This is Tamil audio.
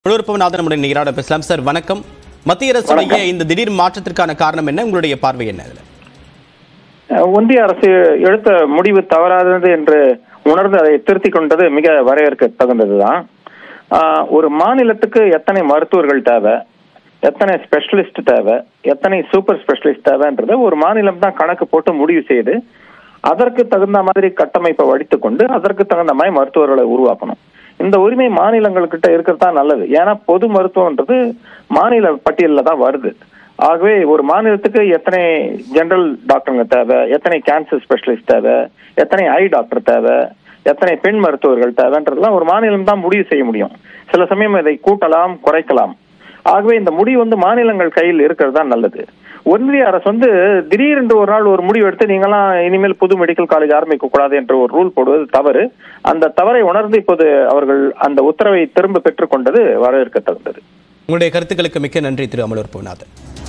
குளிர்பவநாதன் நம்முடைய நீராட பேசலாம் சார் வணக்கம் மத்திய அரசுடைய இந்த திடீர் மாற்றத்திற்கான காரணம் என்ன உங்களுடைய பார்வை என்ன இதுல அஹ் ஒன்றிய அரசு எடுத்த முடிவு தவறானது என்று உணர்ந்து அதை திருத்திக் கொண்டது மிக வரவேற்க தகுந்ததுதான் ஆஹ் ஒரு மாநிலத்துக்கு எத்தனை மருத்துவர்கள் தேவை எத்தனை ஸ்பெஷலிஸ்ட் தேவை எத்தனை சூப்பர் ஸ்பெஷலிஸ்ட் தேவைன்றதை ஒரு மாநிலம் தான் கணக்கு போட்டு முடிவு செய்து அதற்கு தகுந்த மாதிரி கட்டமைப்பை வடித்துக் கொண்டு அதற்கு தகுந்த மாதிரி மருத்துவர்களை உருவாக்கணும் இந்த உரிமை மாநிலங்கள்கிட்ட இருக்கிறது தான் நல்லது ஏன்னா பொது மருத்துவம்ன்றது மாநில பட்டியலில் தான் வருது ஆகவே ஒரு மாநிலத்துக்கு எத்தனை ஜெனரல் டாக்டருங்க தேவை எத்தனை கேன்சர் ஸ்பெஷலிஸ்ட் தேவை எத்தனை ஐ டாக்டர் தேவை எத்தனை பெண் மருத்துவர்கள் தேவைன்றதெல்லாம் ஒரு மாநிலம் தான் முடிவு செய்ய முடியும் சில சமயம் இதை கூட்டலாம் குறைக்கலாம் ஆகவே இந்த முடிவு வந்து மாநிலங்கள் கையில் இருக்கிறது தான் நல்லது ஒன்றிய அரசு வந்து திடீரென்று ஒரு நாள் ஒரு முடிவு எடுத்து நீங்களாம் இனிமேல் புது மெடிக்கல் காலேஜ் ஆரம்பிக்க கூடாது என்ற ஒரு ரூல் போடுவது தவறு அந்த தவறை உணர்ந்து இப்போது அவர்கள் அந்த உத்தரவை திரும்ப பெற்றுக்கொண்டது வரவேற்க தகுந்தது உங்களுடைய கருத்துக்களுக்கு மிக்க நன்றி திரு அமலூர் பூநாதன்